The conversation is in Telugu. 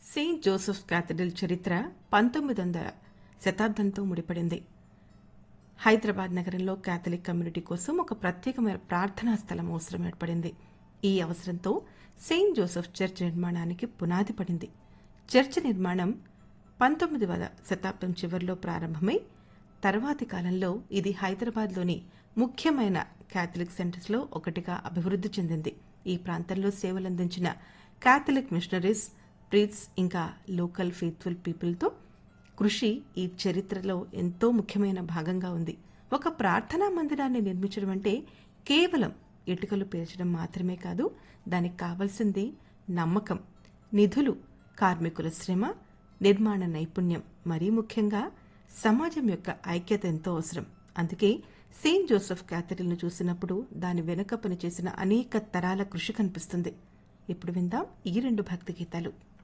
సెయింట్ జోసెఫ్ క్యాథడ్రల్ చరిత్ర పంతొమ్మిది వందల శతాబ్దంతో ముడిపడింది హైదరాబాద్ నగరంలో క్యాథలిక్ కమ్యూనిటీ కోసం ఒక ప్రత్యేకమైన ప్రార్థనా స్థలం అవసరం ఏర్పడింది ఈ అవసరంతో సెయింట్ జోసెఫ్ చర్చ్ నిర్మాణానికి పునాది పడింది చర్చ్ నిర్మాణం పంతొమ్మిది వందల శతాబ్దం చివరిలో ప్రారంభమై తర్వాతి కాలంలో ఇది హైదరాబాద్లోని ముఖ్యమైన క్యాథలిక్ సెంటర్స్లో ఒకటిగా అభివృద్ధి చెందింది ఈ ప్రాంతంలో సేవలందించిన క్యాథలిక్ మిషనరీస్ ప్రీట్స్ ఇంకా లోకల్ ఫెయిత్ఫుల్ పీపుల్తో కృషి ఈ చరిత్రలో ఎంతో ముఖ్యమైన భాగంగా ఉంది ఒక ప్రార్థనా మందిరాన్ని నిర్మించడం అంటే కేవలం ఇటుకలు పేర్చడం మాత్రమే కాదు దానికి కావలసింది నమ్మకం నిధులు కార్మికుల శ్రమ నిర్మాణ నైపుణ్యం మరీ ముఖ్యంగా సమాజం యొక్క ఐక్యత ఎంతో అవసరం అందుకే సెయింట్ జోసెఫ్ క్యాథరిల్ను చూసినప్పుడు దాని వెనుక పనిచేసిన అనేక తరాల కృషి కనిపిస్తుంది ఇప్పుడు విందాం ఈ రెండు భక్తి గీతాలు